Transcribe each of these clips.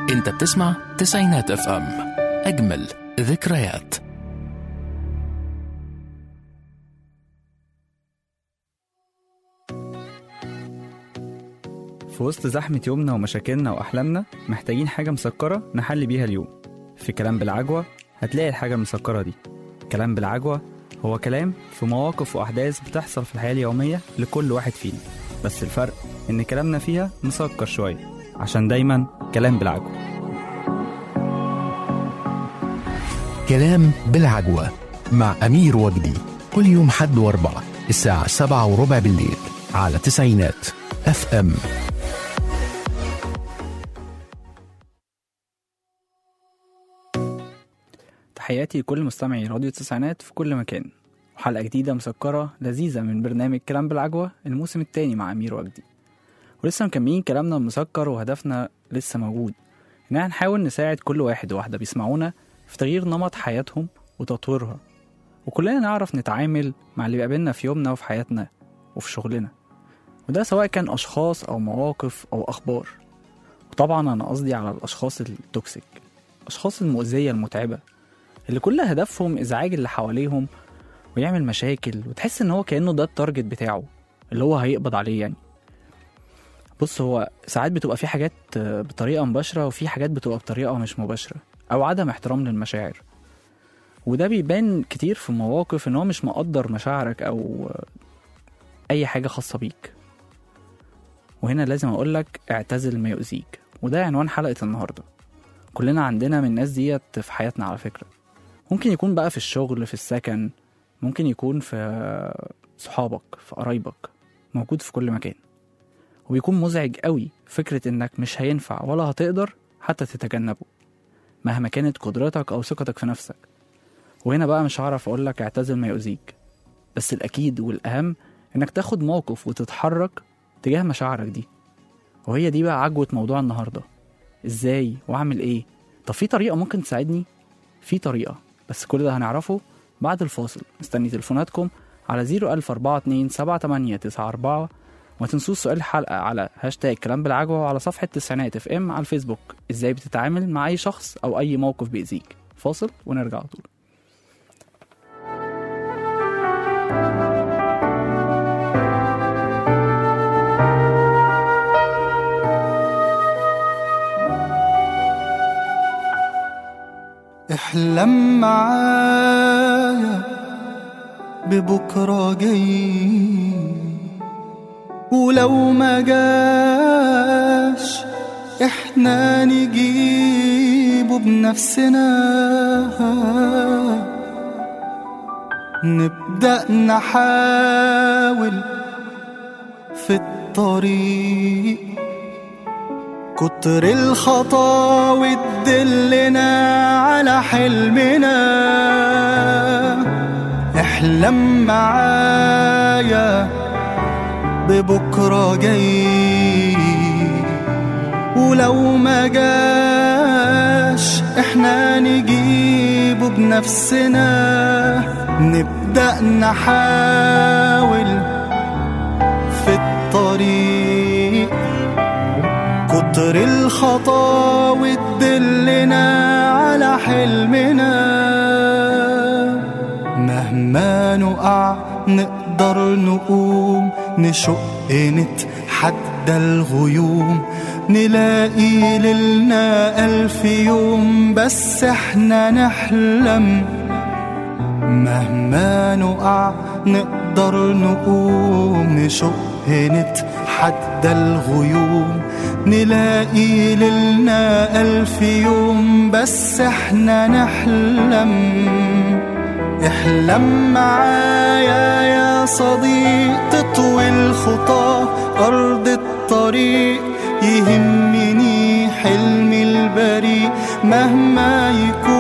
انت بتسمع تسعينات اف ام اجمل ذكريات في وسط زحمة يومنا ومشاكلنا وأحلامنا محتاجين حاجة مسكرة نحل بيها اليوم في كلام بالعجوة هتلاقي الحاجة المسكرة دي كلام بالعجوة هو كلام في مواقف وأحداث بتحصل في الحياة اليومية لكل واحد فينا بس الفرق إن كلامنا فيها مسكر شوية عشان دايما كلام بالعجوة كلام بالعجوة مع أمير وجدي كل يوم حد واربعة الساعة سبعة وربع بالليل على تسعينات اف ام تحياتي لكل مستمعي راديو التسعينات في كل مكان وحلقة جديدة مسكرة لذيذة من برنامج كلام بالعجوة الموسم التاني مع أمير وجدي ولسه مكملين كلامنا المسكر وهدفنا لسه موجود إننا نحاول نساعد كل واحد وواحدة بيسمعونا في تغيير نمط حياتهم وتطويرها وكلنا نعرف نتعامل مع اللي بيقابلنا في يومنا وفي حياتنا وفي شغلنا وده سواء كان أشخاص أو مواقف أو أخبار وطبعا أنا قصدي على الأشخاص التوكسيك الأشخاص المؤذية المتعبة اللي كل هدفهم إزعاج اللي حواليهم ويعمل مشاكل وتحس إن هو كأنه ده التارجت بتاعه اللي هو هيقبض عليه يعني بص هو ساعات بتبقى في حاجات بطريقة مباشرة وفي حاجات بتبقى بطريقة مش مباشرة أو عدم احترام للمشاعر وده بيبان كتير في مواقف إن هو مش مقدر مشاعرك أو أي حاجة خاصة بيك وهنا لازم أقولك اعتزل ما يؤذيك وده عنوان حلقة النهاردة كلنا عندنا من الناس ديت في حياتنا على فكرة ممكن يكون بقى في الشغل في السكن ممكن يكون في صحابك في قرايبك موجود في كل مكان وبيكون مزعج قوي فكرة انك مش هينفع ولا هتقدر حتى تتجنبه مهما كانت قدرتك او ثقتك في نفسك وهنا بقى مش هعرف اقولك اعتزل ما يؤذيك بس الاكيد والاهم انك تاخد موقف وتتحرك تجاه مشاعرك دي وهي دي بقى عجوة موضوع النهاردة ازاي واعمل ايه طب في طريقة ممكن تساعدني في طريقة بس كل ده هنعرفه بعد الفاصل مستني تليفوناتكم على 01042 وما تنسوش سؤال الحلقة على هاشتاج كلام بالعجوة وعلى صفحة تسعينات اف ام على الفيسبوك ازاي بتتعامل مع اي شخص او اي موقف بيأذيك فاصل ونرجع على طول احلم معايا ببكرة جاي ولو ما جاش احنا نجيبه بنفسنا نبدأ نحاول في الطريق كتر الخطاوي تدلنا على حلمنا احلم معايا ببكرة جاي ولو ما جاش احنا نجيبه بنفسنا نبدأ نحاول في الطريق كتر الخطاوي تدلنا على حلمنا مهما نقع نقدر نقوم نشق نتحدى الغيوم نلاقي ليلنا ألف يوم بس احنا نحلم مهما نقع نقدر نقوم نشق نتحدى الغيوم نلاقي ليلنا ألف يوم بس احنا نحلم احلم معايا يا صديق تطوي الخطى أرض الطريق يهمني حلمي البريء مهما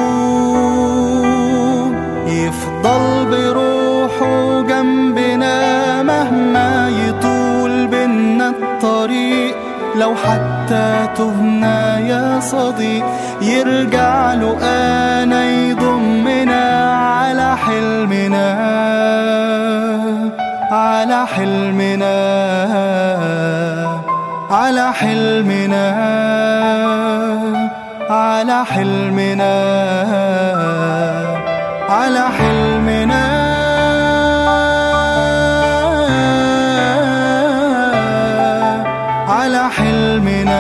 يكون يفضل بروحه جنبنا مهما يطول بينا الطريق لو حتى تهنا يا صديق يرجع له انا يضمنا على حلمنا على حلمنا على حلمنا على حلمنا على حلمنا على حلمنا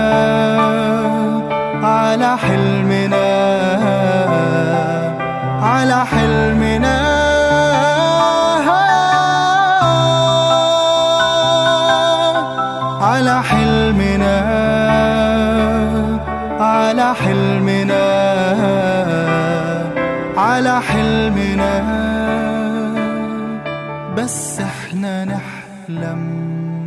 على حلمنا على حلمنا على حلمنا على حلمنا على حلمنا بس احنا نحلم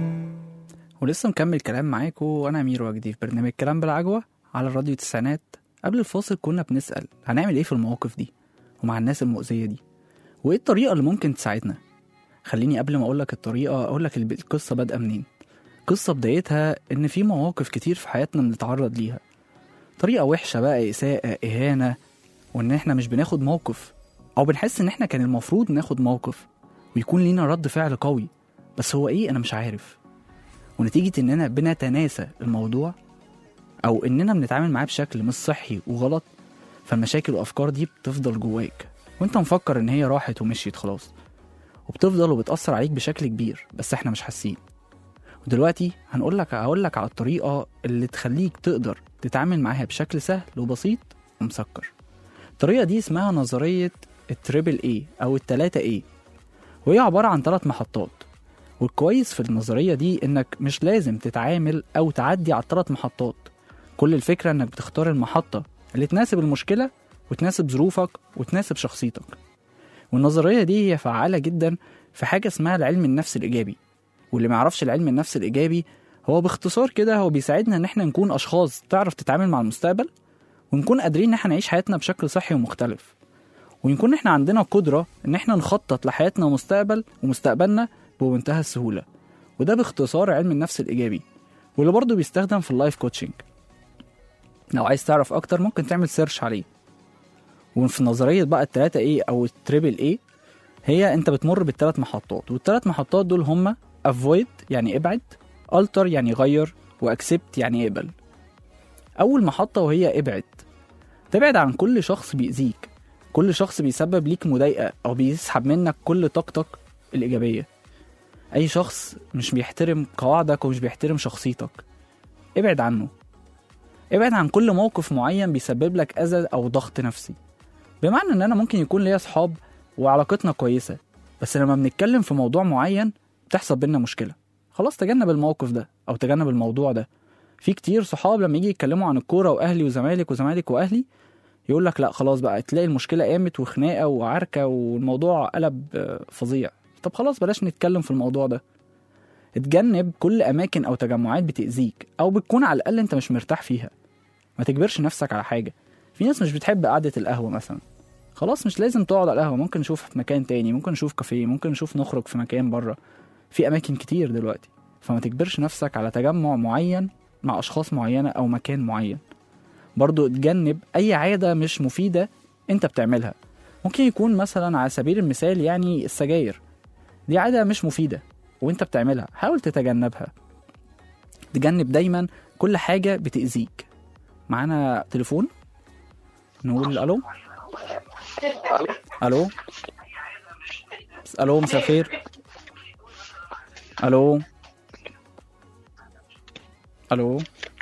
ولسه مكمل كلام معاكم وانا امير وجدي في برنامج كلام بالعجوه على الراديو التسعينات قبل الفاصل كنا بنسال هنعمل ايه في المواقف دي ومع الناس المؤذيه دي وايه الطريقه اللي ممكن تساعدنا خليني قبل ما اقول لك الطريقه اقول لك الب- القصه بادئه منين قصه بدايتها ان في مواقف كتير في حياتنا بنتعرض ليها طريقه وحشه بقى اساءه اهانه وان احنا مش بناخد موقف او بنحس ان احنا كان المفروض ناخد موقف ويكون لينا رد فعل قوي بس هو ايه انا مش عارف ونتيجة إننا بنتناسى الموضوع أو إننا بنتعامل معاه بشكل مش صحي وغلط فالمشاكل والأفكار دي بتفضل جواك وأنت مفكر إن هي راحت ومشيت خلاص وبتفضل وبتأثر عليك بشكل كبير بس إحنا مش حاسين ودلوقتي هنقول لك هقول لك على الطريقة اللي تخليك تقدر تتعامل معاها بشكل سهل وبسيط ومسكر الطريقة دي اسمها نظرية التريبل اي أو التلاتة اي وهي عبارة عن ثلاث محطات والكويس في النظرية دي إنك مش لازم تتعامل أو تعدي على الثلاث محطات كل الفكرة إنك بتختار المحطة اللي تناسب المشكلة وتناسب ظروفك وتناسب شخصيتك والنظرية دي هي فعالة جدا في حاجة اسمها العلم النفس الإيجابي واللي ما يعرفش العلم النفس الإيجابي هو باختصار كده هو بيساعدنا إن احنا نكون أشخاص تعرف تتعامل مع المستقبل ونكون قادرين إن احنا نعيش حياتنا بشكل صحي ومختلف ونكون احنا عندنا قدرة إن احنا نخطط لحياتنا ومستقبل ومستقبلنا بمنتهى السهولة وده باختصار علم النفس الإيجابي واللي برضه بيستخدم في اللايف كوتشنج لو عايز تعرف أكتر ممكن تعمل سيرش عليه وفي نظرية بقى التلاتة ايه أو التريبل ايه هي أنت بتمر بالتلات محطات والتلات محطات دول هما avoid يعني ابعد alter يعني غير واكسبت يعني اقبل أول محطة وهي ابعد تبعد عن كل شخص بيأذيك كل شخص بيسبب ليك مضايقة أو بيسحب منك كل طاقتك الإيجابية أي شخص مش بيحترم قواعدك ومش بيحترم شخصيتك ابعد عنه ابعد عن كل موقف معين بيسبب لك أذى أو ضغط نفسي بمعنى إن أنا ممكن يكون ليا صحاب وعلاقتنا كويسة بس لما بنتكلم في موضوع معين بتحصل بينا مشكلة خلاص تجنب الموقف ده أو تجنب الموضوع ده في كتير صحاب لما يجي يتكلموا عن الكورة وأهلي وزمالك وزمالك وأهلي يقول لك لا خلاص بقى تلاقي المشكلة قامت وخناقة وعركة والموضوع قلب آه، فظيع طب خلاص بلاش نتكلم في الموضوع ده اتجنب كل أماكن أو تجمعات بتأذيك أو بتكون على الأقل أنت مش مرتاح فيها ما تجبرش نفسك على حاجة في ناس مش بتحب قعدة القهوة مثلا خلاص مش لازم تقعد على القهوة ممكن نشوف في مكان تاني ممكن نشوف كافيه ممكن نشوف نخرج في مكان بره في أماكن كتير دلوقتي فما تجبرش نفسك على تجمع معين مع أشخاص معينة أو مكان معين برضو اتجنب أي عادة مش مفيدة أنت بتعملها ممكن يكون مثلا على سبيل المثال يعني السجاير دي عادة مش مفيدة وانت بتعملها حاول تتجنبها تجنب دايما كل حاجة بتأذيك معانا تليفون نقول الو الو الو مساء الخير الو الو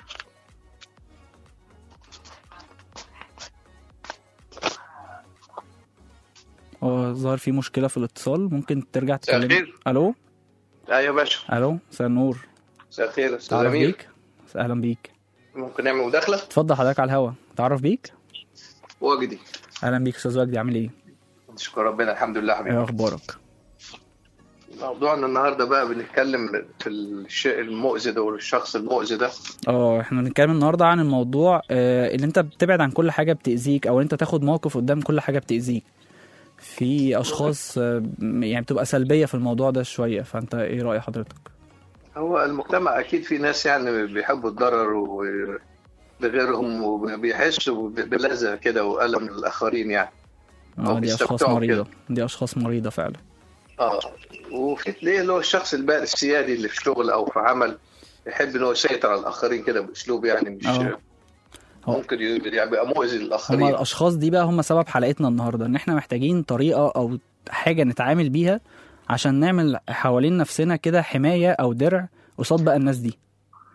هو ظهر في مشكلة في الاتصال ممكن ترجع مساء تكلم الخير. الو ايوه يا باشا الو مساء النور مساء الخير استاذ تعرف امير بيك اهلا بيك ممكن نعمل مداخله اتفضل حضرتك على الهوا تعرف بيك وجدي اهلا بيك استاذ وجدي عامل ايه نشكر ربنا الحمد لله ايه حبيبي اخبارك موضوعنا النهارده بقى بنتكلم في الشيء المؤذي ده والشخص المؤذي ده اه احنا بنتكلم النهارده عن الموضوع آه اللي انت بتبعد عن كل حاجه بتاذيك او انت تاخد موقف قدام كل حاجه بتاذيك في اشخاص آه يعني بتبقى سلبيه في الموضوع ده شويه فانت ايه راي حضرتك هو المجتمع اكيد في ناس يعني بيحبوا الضرر و- لغيرهم وبيحسوا بلذة كده وألم للآخرين يعني اه أو دي اشخاص بيستمتعوا مريضه دي اشخاص مريضه فعلا اه وفي ليه اللي هو الشخص البقى السيادي اللي في شغل أو في عمل يحب ان هو يسيطر على الاخرين كده باسلوب يعني مش آه. هو- ممكن ي- يبقى مؤذي هما للاخرين الاشخاص دي بقى هم سبب حلقتنا النهارده ان احنا محتاجين طريقه او حاجه نتعامل بيها عشان نعمل حوالين نفسنا كده حمايه او درع قصاد بقى الناس دي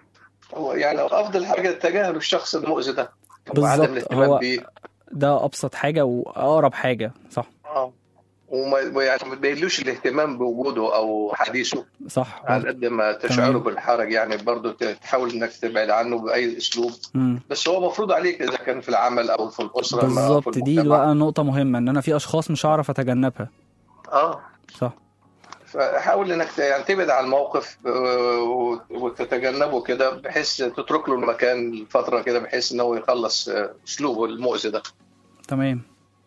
هو يعني افضل حاجه تجاهل الشخص المؤذي ده بالظبط. وعدم الاهتمام هو- بيه ده ابسط حاجه واقرب حاجه صح اه وما يعني ما تبينلوش الاهتمام بوجوده او حديثه صح على قد ما تشعره تمام. بالحرج يعني برضه تحاول انك تبعد عنه باي اسلوب مم. بس هو مفروض عليك اذا كان في العمل او في الاسره أو في بالظبط دي المجتمع. بقى نقطه مهمه ان انا في اشخاص مش هعرف اتجنبها اه صح فحاول انك ت- يعني تبعد عن الموقف آه، وت- وتتجنبه كده بحيث تترك له المكان فتره كده بحيث ان هو يخلص آه، اسلوبه المؤذي ده تمام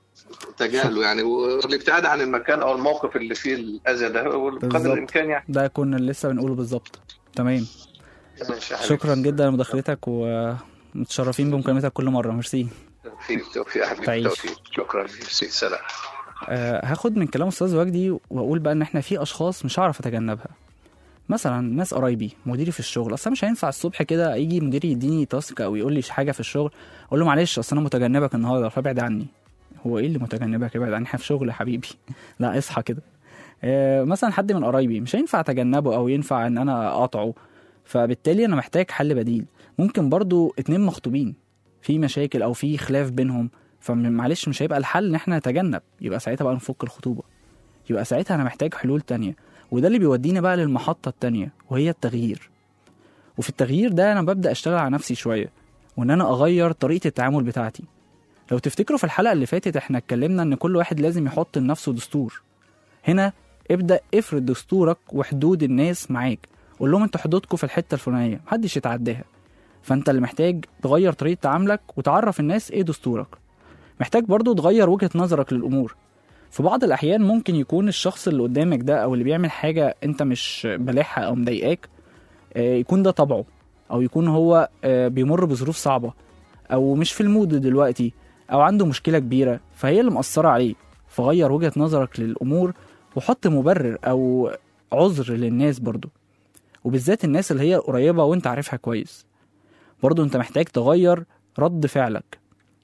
تجاهله يعني والابتعاد عن المكان او الموقف اللي فيه الاذى ده بالظبط. بقدر الامكان يعني ده كنا لسه بنقوله بالظبط تمام ماشي يا حبيبي. شكرا جدا لمداخلتك ومتشرفين بمكالمتك كل مره ميرسي توفيق توفيق يا حبيبي تعيش. توفيق شكرا ميرسي سلام آه، هاخد من كلام استاذ وجدي واقول بقى ان احنا في اشخاص مش هعرف اتجنبها مثلا ناس قرايبي مديري في الشغل اصلا مش هينفع الصبح كده يجي مديري يديني تاسك او يقول لي حاجه في الشغل اقول له معلش اصل انا متجنبك النهارده فابعد عني هو ايه اللي متجنبك ابعد عني احنا في شغل يا حبيبي لا اصحى كده آه، مثلا حد من قرايبي مش هينفع اتجنبه او ينفع ان انا اقاطعه فبالتالي انا محتاج حل بديل ممكن برضو اتنين مخطوبين في مشاكل او في خلاف بينهم فمعلش مش هيبقى الحل ان احنا نتجنب يبقى ساعتها بقى نفك الخطوبه يبقى ساعتها انا محتاج حلول تانية وده اللي بيودينا بقى للمحطه التانية وهي التغيير وفي التغيير ده انا ببدا اشتغل على نفسي شويه وان انا اغير طريقه التعامل بتاعتي لو تفتكروا في الحلقه اللي فاتت احنا اتكلمنا ان كل واحد لازم يحط لنفسه دستور هنا ابدا افرض دستورك وحدود الناس معاك قول لهم انتوا حدودكم في الحته الفلانيه محدش يتعداها فانت اللي محتاج تغير طريقه تعاملك وتعرف الناس ايه دستورك محتاج برضو تغير وجهه نظرك للامور في بعض الاحيان ممكن يكون الشخص اللي قدامك ده او اللي بيعمل حاجه انت مش بلاحها او مضايقاك آه، يكون ده طبعه او يكون هو آه، بيمر بظروف صعبه او مش في المود دلوقتي او عنده مشكله كبيره فهي اللي مأثره عليه فغير وجهه نظرك للامور وحط مبرر او عذر للناس برضو وبالذات الناس اللي هي قريبه وانت عارفها كويس برضو انت محتاج تغير رد فعلك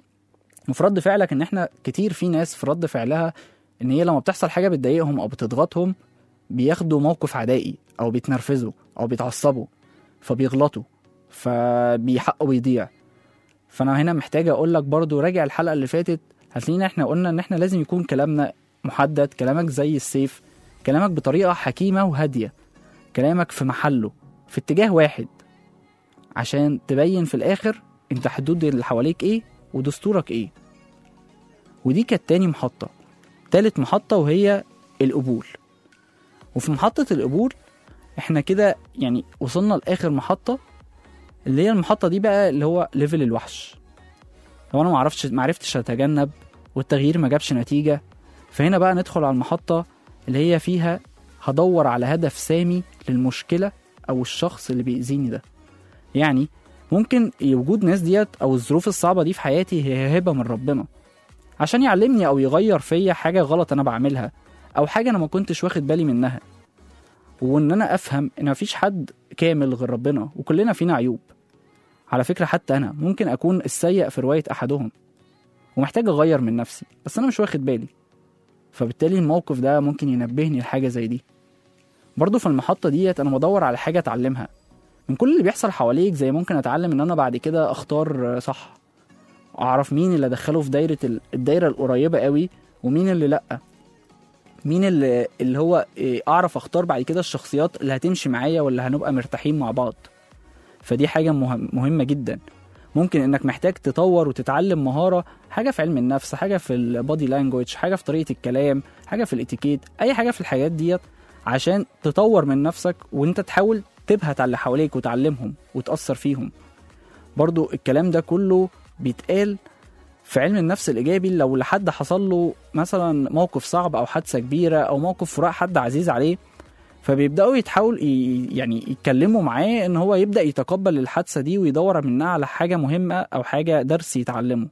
وفي رد فعلك ان احنا كتير في ناس في رد فعلها ان هي لما بتحصل حاجه بتضايقهم او بتضغطهم بياخدوا موقف عدائي او بيتنرفزوا او بيتعصبوا فبيغلطوا فبيحقوا بيضيع فانا هنا محتاج اقول لك برضو راجع الحلقه اللي فاتت هتلاقينا احنا قلنا ان احنا لازم يكون كلامنا محدد كلامك زي السيف كلامك بطريقه حكيمه وهاديه كلامك في محله في اتجاه واحد عشان تبين في الاخر انت حدود اللي حواليك ايه ودستورك ايه ودي كانت تاني محطة تالت محطة وهي القبول وفي محطة القبول احنا كده يعني وصلنا لآخر محطة اللي هي المحطة دي بقى اللي هو ليفل الوحش لو انا معرفتش معرفتش اتجنب والتغيير ما جابش نتيجة فهنا بقى ندخل على المحطة اللي هي فيها هدور على هدف سامي للمشكلة او الشخص اللي بيأذيني ده يعني ممكن وجود ناس ديت او الظروف الصعبه دي في حياتي هي هبه من ربنا عشان يعلمني او يغير فيا حاجه غلط انا بعملها او حاجه انا ما كنتش واخد بالي منها وان انا افهم ان مفيش حد كامل غير ربنا وكلنا فينا عيوب على فكره حتى انا ممكن اكون السيء في روايه احدهم ومحتاج اغير من نفسي بس انا مش واخد بالي فبالتالي الموقف ده ممكن ينبهني لحاجه زي دي برضه في المحطه ديت انا بدور على حاجه اتعلمها من كل اللي بيحصل حواليك زي ممكن اتعلم ان انا بعد كده اختار صح اعرف مين اللي ادخله في دايره ال- الدايره القريبه قوي ومين اللي لا مين اللي اللي هو إيه، اعرف اختار بعد كده الشخصيات اللي هتمشي معايا واللي هنبقى مرتاحين مع بعض فدي حاجه مهم مهمه جدا ممكن انك محتاج تطور وتتعلم مهاره حاجه في علم النفس حاجه في البادي لانجويج حاجه في طريقه الكلام حاجه في الاتيكيت اي حاجه في الحاجات ديت عشان تطور من نفسك وانت تحاول تبهت على اللي حواليك وتعلمهم وتأثر فيهم برضو الكلام ده كله بيتقال في علم النفس الإيجابي لو لحد حصل له مثلا موقف صعب أو حادثة كبيرة أو موقف فراق حد عزيز عليه فبيبدأوا يتحاول ي- يعني يتكلموا معاه إن هو يبدأ يتقبل الحادثة دي ويدور منها على حاجة مهمة أو حاجة درس يتعلمه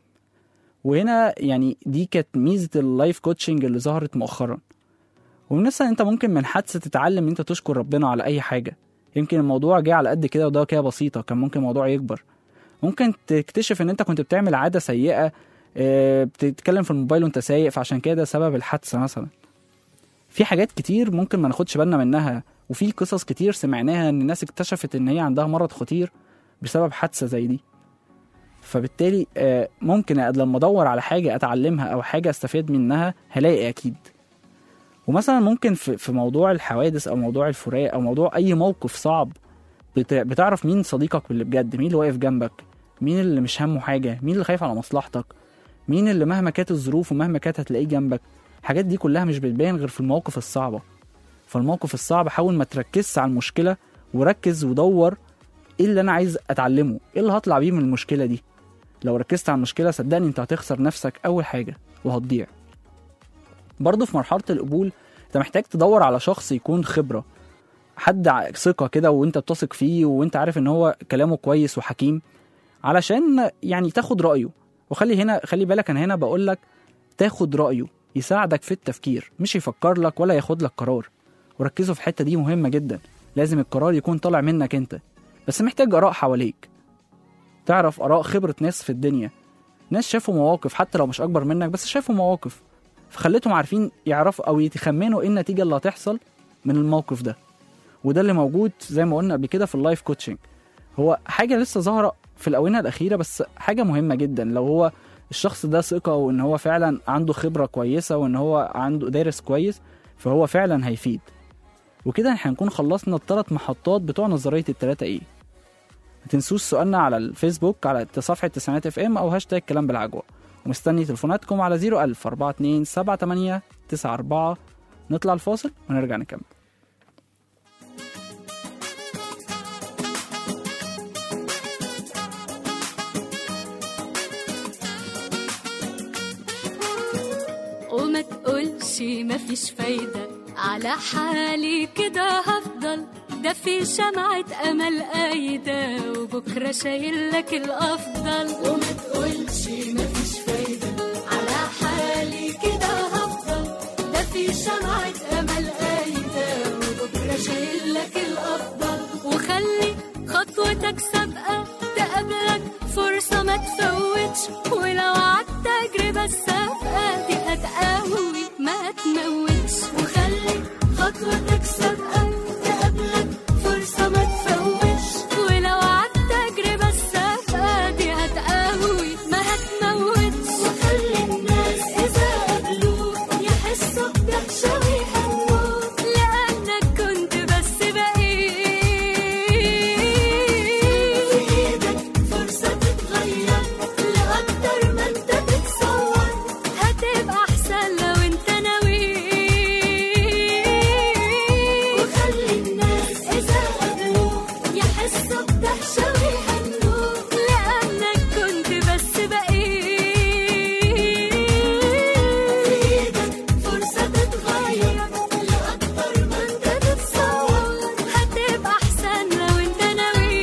وهنا يعني دي كانت ميزة اللايف كوتشنج اللي ظهرت مؤخرا ومثلا انت ممكن من حادثة تتعلم ان انت تشكر ربنا على اي حاجة يمكن الموضوع جه على قد كده وده كده بسيطه كان ممكن الموضوع يكبر ممكن تكتشف ان انت كنت بتعمل عاده سيئه آه، بتتكلم في الموبايل وانت سايق فعشان كده ده سبب الحادثه مثلا في حاجات كتير ممكن ما ناخدش بالنا منها وفي قصص كتير سمعناها ان الناس اكتشفت ان هي عندها مرض خطير بسبب حادثه زي دي فبالتالي آه، ممكن لما ادور على حاجه اتعلمها او حاجه استفاد منها هلاقي اكيد ومثلا ممكن في في موضوع الحوادث او موضوع الفراق او موضوع اي موقف صعب بت- بتعرف مين صديقك اللي بجد مين اللي واقف جنبك مين اللي مش همه حاجه مين اللي خايف على مصلحتك مين اللي مهما كانت الظروف ومهما كانت هتلاقيه جنبك الحاجات دي كلها مش بتبان غير في المواقف الصعبه فالموقف الصعب حاول ما تركزش على المشكله وركز ودور ايه اللي انا عايز اتعلمه ايه اللي هطلع بيه من المشكله دي لو ركزت على المشكله صدقني انت هتخسر نفسك اول حاجه وهتضيع برضه في مرحله القبول انت محتاج تدور على شخص يكون خبره حد ع- ثقه كده وانت بتثق فيه وانت عارف ان هو كلامه كويس وحكيم علشان يعني تاخد رايه وخلي هنا خلي بالك انا هنا بقول لك تاخد رايه يساعدك في التفكير مش يفكر لك ولا ياخد لك قرار وركزوا في الحته دي مهمه جدا لازم القرار يكون طالع منك انت بس محتاج اراء حواليك تعرف اراء خبره ناس في الدنيا ناس شافوا مواقف حتى لو مش اكبر منك بس شافوا مواقف فخليتهم عارفين يعرفوا او يتخمنوا ايه النتيجه اللي هتحصل من الموقف ده وده اللي موجود زي ما قلنا قبل كده في اللايف كوتشنج هو حاجه لسه ظاهره في الاونه الاخيره بس حاجه مهمه جدا لو هو الشخص ده ثقه وان هو فعلا عنده خبره كويسه وان هو عنده دارس كويس فهو فعلا هيفيد وكده احنا هنكون خلصنا الثلاث محطات بتوع نظريه التلاته ايه ما تنسوش سؤالنا على الفيسبوك على صفحه تسعينات اف ام او هاشتاج كلام بالعجوه ومستني تليفوناتكم على 01000 42 78 94 نطلع الفاصل ونرجع نكمل وما تقولش مفيش فايدة على حالي كده هفضل ده في شمعة أمل قايدة وبكرة شايل لك الأفضل وما تقولش مفيش فايدة على حالي كده هفضل ده في شمعة أمل قايدة وبكرة شايل لك الأفضل وخلي خطوتك سابقة تقابلك فرصة ما تفوتش ولو عدت تجربة السابقة دي هتقوي ما تموتش وخلي خطوتك سابقة تقابلك فرصة ما تفوتش ولو عدت تجربة السابقة دي هتقوي ما هتموتش وخلي الناس إذا قابلوك يحسوا بدهشة ويهنوك لأنك كنت بس بقيت في إيدك فرصة تتغير لأكتر ما أنت تتصور هتبقى أحسن لو أنت ناوي وخلي الناس إذا قابلوك يحسوا بدهشة ويهنوك لأنك كنت بس بقيت في إيدك فرصة تتغير لأكتر ما أنت تتصور هتبقى أحسن لو أنت ناوي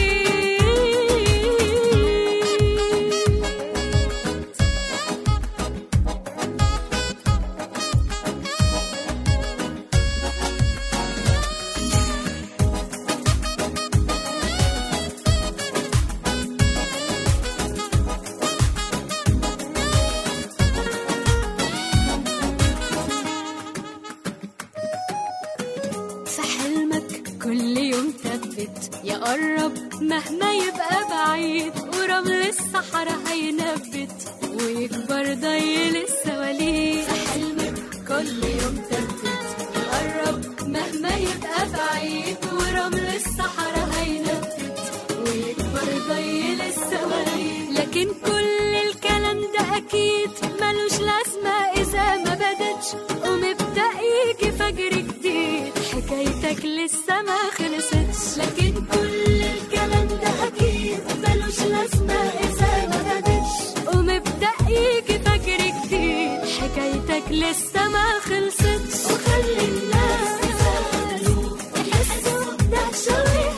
في حلمك كل يوم ثبت يا قرب مهما يبقى بعيد ورمل الصحراء هينبت ويكبر ضي السواليف في حلمك كل يوم ثبت يا قرب مهما يبقى بعيد ورمل الصحراء هينبت ويكبر ضي السواليف لكن كل الكلام ده اكيد ملوش لازمه اذا ما بدتش ومبدا يجي فجر جديد حكايتك لسه ما خلصتش لكن كل الكلام ده اكيد ملوش لازمه اذا ما بدتش ومبدا يجي فجر جديد حكايتك لسه ما خلصتش وخلي الناس يسألوك يحسوا بدهشة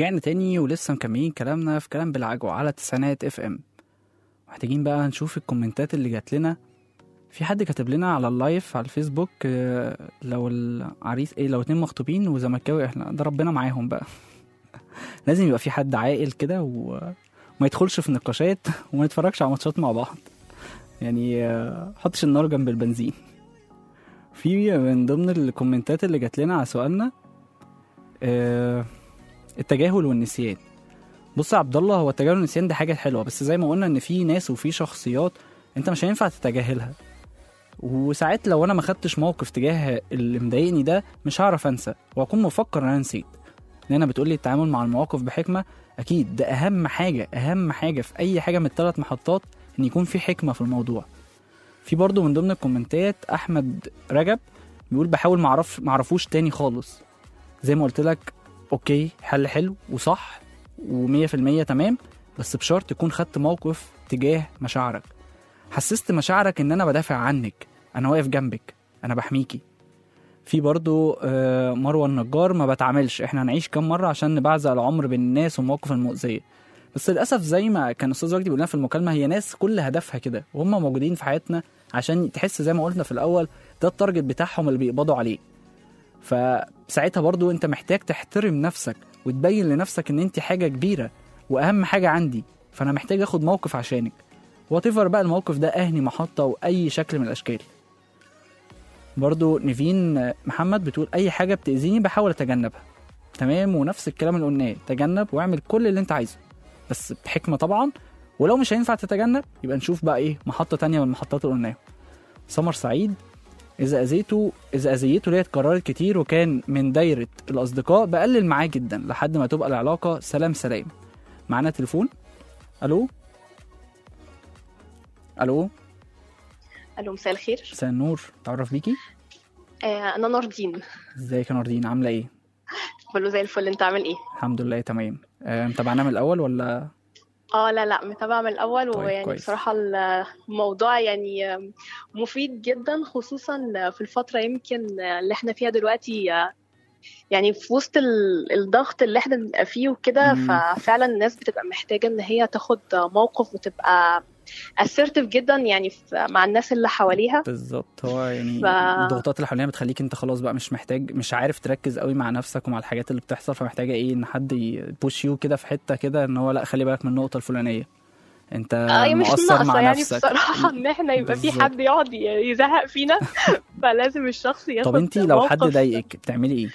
ورجعنا تاني ولسه مكملين كلامنا في كلام بالعجوة على تسعينات اف ام محتاجين بقى نشوف الكومنتات اللي جات لنا في حد كاتب لنا على اللايف على الفيسبوك آه، لو العريس ايه لو اتنين مخطوبين وزملكاوي احنا ده ربنا معاهم بقى لازم يبقى في حد عاقل كده وما يدخلش في نقاشات وما يتفرجش على ماتشات مع بعض يعني آه، حطش النار جنب البنزين في من ضمن الكومنتات اللي جات لنا على سؤالنا آه، التجاهل والنسيان بص يا عبد الله هو التجاهل والنسيان دي حاجه حلوه بس زي ما قلنا ان في ناس وفي شخصيات انت مش هينفع تتجاهلها وساعات لو انا ما خدتش موقف تجاه اللي مضايقني ده مش هعرف انسى واكون مفكر ان انا نسيت لان انا بتقولي التعامل مع المواقف بحكمه اكيد ده اهم حاجه اهم حاجه في اي حاجه من الثلاث محطات ان يكون في حكمه في الموضوع في برضه من ضمن الكومنتات احمد رجب بيقول بحاول معرف معرفوش تاني خالص زي ما قلت لك اوكي حل حلو وصح ومية في المية تمام بس بشرط تكون خدت موقف تجاه مشاعرك حسست مشاعرك ان انا بدافع عنك انا واقف جنبك انا بحميكي في برضو آه، مروه النجار ما بتعاملش احنا هنعيش كام مره عشان نبعزق العمر بين الناس والمواقف المؤذيه بس للاسف زي ما كان استاذ وجدي بيقول لنا في المكالمه هي ناس كل هدفها كده وهم موجودين في حياتنا عشان تحس زي ما قلنا في الاول ده التارجت بتاعهم اللي بيقبضوا عليه فساعتها برضو انت محتاج تحترم نفسك وتبين لنفسك ان انت حاجه كبيره واهم حاجه عندي فانا محتاج اخد موقف عشانك واتيفر بقى الموقف ده اهني محطه واي شكل من الاشكال برضو نيفين محمد بتقول اي حاجه بتاذيني بحاول اتجنبها تمام ونفس الكلام اللي قلناه تجنب واعمل كل اللي انت عايزه بس بحكمه طبعا ولو مش هينفع تتجنب يبقى نشوف بقى ايه محطه تانية من المحطات اللي قلناها سمر سعيد اذا اذيته اذا اذيته ليه اتكررت كتير وكان من دايره الاصدقاء بقلل معاه جدا لحد ما تبقى العلاقه سلام سلام معانا تليفون الو الو الو مساء الخير مساء النور تعرف بيكي آه انا ناردين ازيك يا ناردين عامله ايه كله زي الفل انت عامل ايه الحمد لله تمام آه، متابعانا من الاول ولا اه لا لا متابعه من الاول طيب، ويعني كويس. بصراحه الموضوع يعني آم، مفيد جدا خصوصا في الفتره يمكن اللي احنا فيها دلوقتي آه، يعني في وسط ال- الضغط اللي احنا بنبقى فيه وكده مم. ففعلا الناس بتبقى محتاجه ان هي تاخد موقف وتبقى assertive جدا يعني في- مع الناس اللي حواليها بالظبط هو يعني ف- الضغوطات اللي حوالينا بتخليك انت خلاص بقى مش محتاج مش عارف تركز قوي مع نفسك ومع الحاجات اللي بتحصل فمحتاجه ايه ان حد يبوش يو كده في حته كده ان هو لا خلي بالك من النقطه الفلانيه انت اه مش مقصر ناقصه مع يعني نفسك بصراحه ان احنا يبقى في بالظبط. حد يقعد ي- يزهق فينا فلازم الشخص ياخد طب انت لو حد موقف. ضايقك بتعملي ايه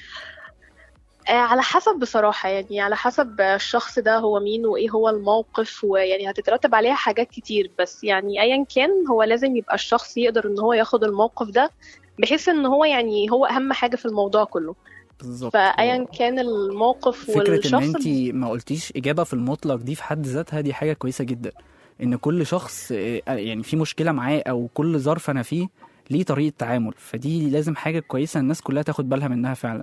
آه، على حسب بصراحة يعني على حسب الشخص ده هو مين وإيه هو الموقف ويعني هتترتب عليها حاجات كتير بس يعني أيا كان هو لازم يبقى الشخص يقدر إن هو ياخد الموقف ده بحيث إن هو يعني هو أهم حاجة في الموضوع كله بالظبط فأيا كان الموقف فكره ان والشخص انت ما قلتيش اجابه في المطلق دي في حد ذاتها دي حاجه كويسه جدا ان كل شخص آه، يعني في مشكله معاه او كل ظرف انا فيه ليه طريقه تعامل فدي لازم حاجه كويسه الناس كلها تاخد بالها منها فعلا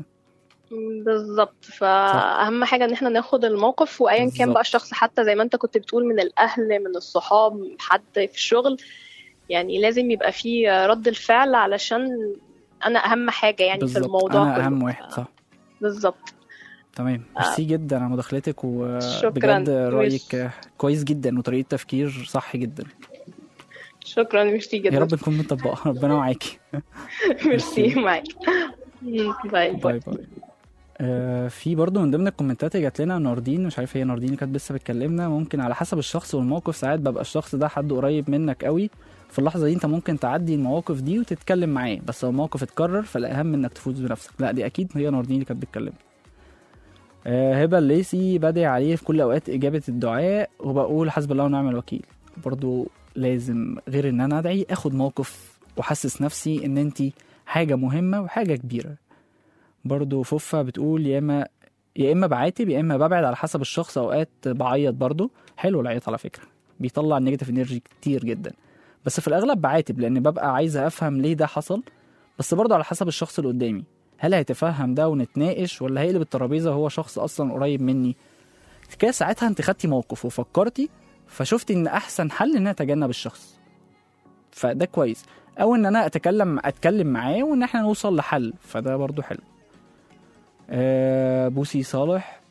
بالظبط فأهم حاجة إن احنا ناخد الموقف وأيا كان بالظبط. بقى الشخص حتى زي ما أنت كنت بتقول من الأهل من الصحاب حد في الشغل يعني لازم يبقى فيه رد الفعل علشان أنا أهم حاجة يعني في بالظبط الموضوع انا كله اهم واحد صح بالظبط تمام ميرسي جدا على مداخلتك شكراً. وبجد رايك ميرسي. كويس جدا وطريقه تفكير صح جدا شكرا ميرسي يا جدا رب نكون مطبقه ربنا معاكي ميرسي معاك باي باي باي آه في برضو من ضمن الكومنتات اللي جات لنا ناردين مش عارف هي ناردين اللي كانت لسه بتكلمنا ممكن على حسب الشخص والموقف ساعات ببقى الشخص ده حد قريب منك قوي في اللحظه دي انت ممكن تعدي المواقف دي وتتكلم معاه بس لو الموقف اتكرر فالاهم انك تفوز بنفسك لا دي اكيد هي ناردين اللي كانت بتكلم آه هبه الليسي بدعي عليه في كل اوقات اجابه الدعاء وبقول حسب الله ونعم الوكيل برضو لازم غير ان انا ادعي اخد موقف واحسس نفسي ان انت حاجه مهمه وحاجه كبيره برضو فوفا بتقول يا اما يا اما بعاتب يا اما ببعد على حسب الشخص اوقات بعيط برضو حلو العيط على فكره بيطلع النيجاتيف انرجي كتير جدا بس في الاغلب بعاتب لان ببقى عايزه افهم ليه ده حصل بس برضو على حسب الشخص اللي قدامي هل هيتفهم ده ونتناقش ولا هيقلب الترابيزه وهو شخص اصلا قريب مني كده ساعتها انت خدتي موقف وفكرتي فشفتي ان احسن حل ان انا اتجنب الشخص فده كويس او ان انا اتكلم اتكلم معاه وان احنا نوصل لحل فده برضو حلو آه بوسي صالح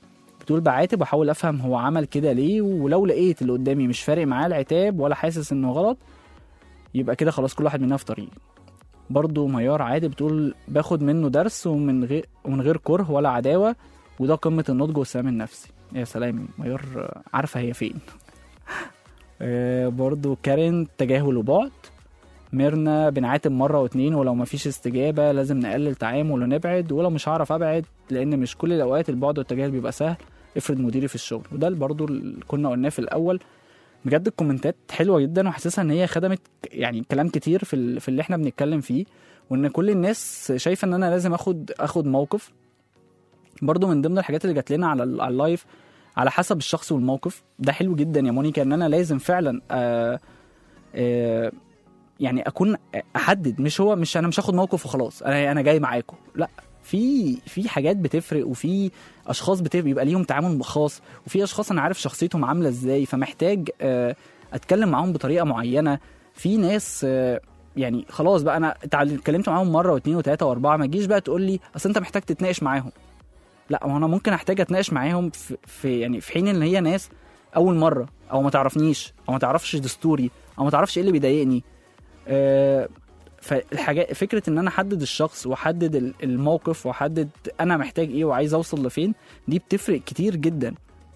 بتقول بعاتب واحاول افهم هو عمل كده ليه ولو لقيت اللي قدامي مش فارق معاه العتاب ولا حاسس انه غلط يبقى كده خلاص كل واحد مننا في طريق برضو ميار عادي بتقول باخد منه درس ومن غير ومن غير كره ولا عداوه وده قمه النضج والسلام النفسي يا سلام ميار آه، عارفه هي فين آه، برضو كارين تجاهل وبعد ميرنا بنعاتب مرة واتنين ولو مفيش استجابة لازم نقلل تعامل ونبعد ولو مش هعرف أبعد لأن مش كل الأوقات البعد والتجاهل بيبقى سهل افرض مديري في الشغل وده برضو اللي كنا قلناه في الأول بجد الكومنتات حلوة جدا وحاسسها إن هي خدمت يعني كلام كتير في, ال- في اللي احنا بنتكلم فيه وإن كل الناس شايفة إن أنا لازم آخد آخد موقف برضو من ضمن الحاجات اللي جات لنا على ال- على اللايف على حسب الشخص والموقف ده حلو جدا يا مونيكا ان انا لازم فعلا آه آه يعني اكون احدد مش هو مش انا مش هاخد موقف وخلاص انا انا جاي معاكم لا في في حاجات بتفرق وفي اشخاص بتفرق بيبقى ليهم تعامل خاص وفي اشخاص انا عارف شخصيتهم عامله ازاي فمحتاج آه اتكلم معاهم بطريقه معينه في ناس آه يعني خلاص بقى انا اتعل- اتكلمت معاهم مره واثنين وثلاثه واربعه ما تجيش بقى تقول لي اصل انت محتاج تتناقش معاهم لا ما انا ممكن احتاج اتناقش معاهم في, في يعني في حين ان هي ناس اول مره او ما تعرفنيش او ما تعرفش دستوري او ما تعرفش ايه اللي بيضايقني آه، فالحاجات فكره ان انا احدد الشخص واحدد ال- الموقف واحدد انا محتاج ايه وعايز اوصل لفين دي بتفرق كتير جدا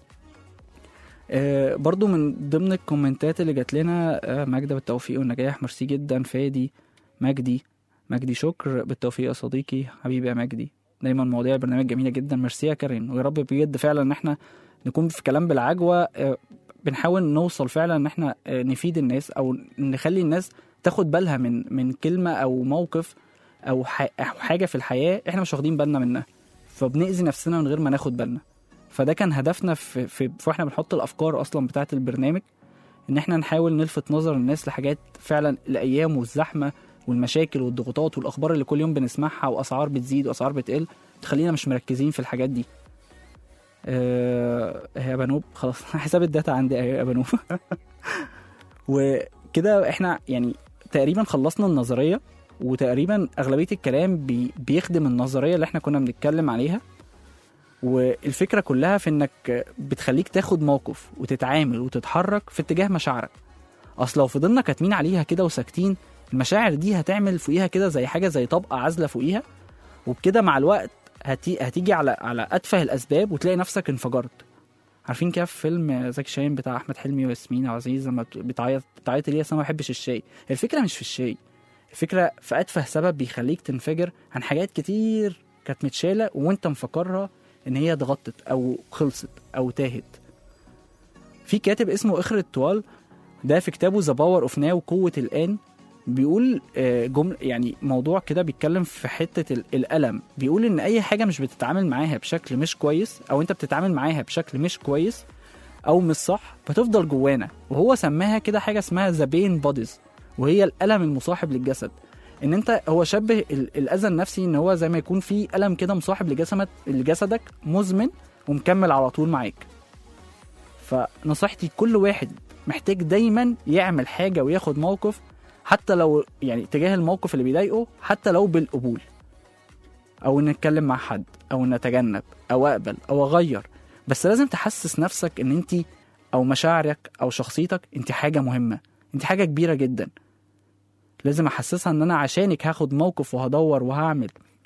آه، برضو من ضمن الكومنتات اللي جات لنا آه، ماجدة بالتوفيق والنجاح ميرسي جدا فادي مجدي مجدي شكر بالتوفيق يا صديقي حبيبي يا مجدي دايما مواضيع البرنامج جميله جدا ميرسي يا كارين ويا رب بجد فعلا ان احنا نكون في كلام بالعجوه آه، بنحاول نوصل فعلا ان احنا آه، نفيد الناس او نخلي الناس تاخد بالها من من كلمه او موقف او ح- أو حاجه في الحياه احنا مش واخدين بالنا منها فبنأذي نفسنا من غير ما ناخد بالنا فده كان هدفنا في في في واحنا بنحط الافكار اصلا بتاعه البرنامج ان احنا نحاول نلفت نظر الناس لحاجات فعلا الايام والزحمه والمشاكل والضغوطات والاخبار اللي كل يوم بنسمعها واسعار بتزيد واسعار بتقل تخلينا مش مركزين في الحاجات دي آه يا بنوب خلاص حساب الداتا عندي اهي يا بنوب وكده احنا يعني تقريبا خلصنا النظريه وتقريبا اغلبيه الكلام بي بيخدم النظريه اللي احنا كنا بنتكلم عليها والفكره كلها في انك بتخليك تاخد موقف وتتعامل وتتحرك في اتجاه مشاعرك اصل لو فضلنا كاتمين عليها كده وساكتين المشاعر دي هتعمل فوقيها كده زي حاجه زي طبقه عازله فوقيها وبكده مع الوقت هتي... هتيجي على على اتفه الاسباب وتلاقي نفسك انفجرت عارفين كده في فيلم زكي شاهين بتاع احمد حلمي وياسمين عزيز لما بت- بتعيط بتعيط ليه اصل أنا ما بحبش الشاي الفكره مش في الشاي الفكره في اتفه سبب بيخليك تنفجر عن حاجات كتير كانت متشاله وانت مفكرها ان هي اتغطت او خلصت او تاهت في كاتب اسمه اخر الطوال ده في كتابه ذا باور اوف ناو قوه الان بيقول آه، جمل يعني موضوع كده بيتكلم في حته ال- الالم بيقول ان اي حاجه مش بتتعامل معاها بشكل مش كويس او انت بتتعامل معاها بشكل مش كويس او مش صح بتفضل جوانا وهو سماها كده حاجه اسمها ذا بين بوديز وهي الالم المصاحب للجسد ان انت هو شبه ال- الاذى النفسي ان هو زي ما يكون في الم كده مصاحب لجسمك لجسدك مزمن ومكمل على طول معاك فنصيحتي كل واحد محتاج دايما يعمل حاجه وياخد موقف حتى لو يعني تجاه الموقف اللي بيضايقه حتى لو بالقبول او ان اتكلم مع حد او ان اتجنب او اقبل او اغير بس لازم تحسس نفسك ان انت او مشاعرك او شخصيتك انت حاجه مهمه انت حاجه كبيره جدا لازم احسسها ان انا عشانك هاخد موقف وهدور وهعمل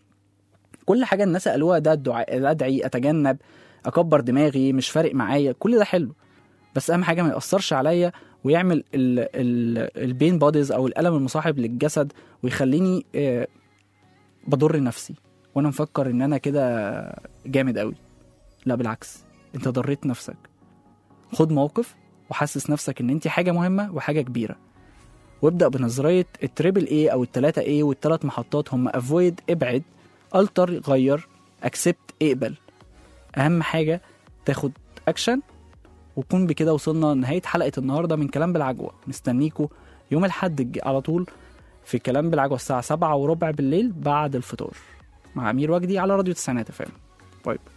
كل حاجه الناس قالوها ده الدعاء ادعي اتجنب اكبر دماغي مش فارق معايا كل ده حلو بس اهم حاجه ما ياثرش عليا ويعمل ال ال البين بوديز او الالم المصاحب للجسد ويخليني آه، بضر نفسي وانا مفكر ان انا كده جامد قوي لا بالعكس انت ضريت نفسك خد موقف وحسس نفسك ان انت حاجه مهمه وحاجه كبيره وابدا بنظريه التريبل اي او التلاتة اي والتلات محطات هم افويد ابعد التر غير اكسبت اقبل اهم حاجه تاخد اكشن وكون بكده وصلنا لنهايه حلقه النهارده من كلام بالعجوه مستنيكوا يوم الاحد الج- على طول في كلام بالعجوه الساعه سبعة وربع بالليل بعد الفطار مع امير وجدي على راديو تسعينات فام باي باي